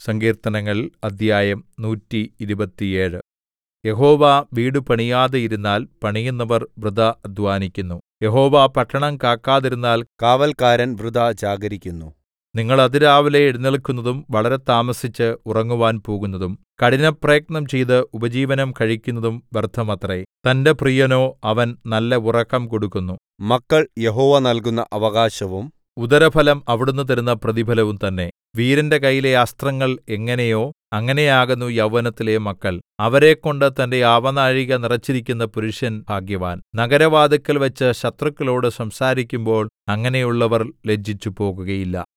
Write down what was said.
സങ്കീർത്തനങ്ങൾ അദ്ധ്യായം നൂറ്റി ഇരുപത്തിയേഴ് യഹോവ വീട് പണിയാതെയിരുന്നാൽ പണിയുന്നവർ വൃഥാ അദ്ധ്വാനിക്കുന്നു യഹോവ പട്ടണം കാക്കാതിരുന്നാൽ കാവല്ക്കാരൻ വൃഥാ ജാഗരിക്കുന്നു നിങ്ങൾ അതിരാവിലെ എഴുന്നേല്ക്കുന്നതും വളരെ താമസിച്ച് ഉറങ്ങുവാൻ പോകുന്നതും കഠിനപ്രയത്നം ചെയ്ത് ഉപജീവനം കഴിക്കുന്നതും വ്യർത്ഥമത്രേ തന്റെ പ്രിയനോ അവൻ നല്ല ഉറക്കം കൊടുക്കുന്നു മക്കൾ യഹോവ നൽകുന്ന അവകാശവും ഉദരഫലം അവിടുന്ന് തരുന്ന പ്രതിഫലവും തന്നെ വീരന്റെ കയ്യിലെ അസ്ത്രങ്ങൾ എങ്ങനെയോ അങ്ങനെയാകുന്നു യൗവനത്തിലെ മക്കൾ അവരെക്കൊണ്ട് തന്റെ ആവനാഴിക നിറച്ചിരിക്കുന്ന പുരുഷൻ ഭാഗ്യവാൻ നഗരവാതിൽക്കൽവച്ച് ശത്രുക്കളോട് സംസാരിക്കുമ്പോൾ അങ്ങനെയുള്ളവർ ലജ്ജിച്ചുപോകുകയില്ല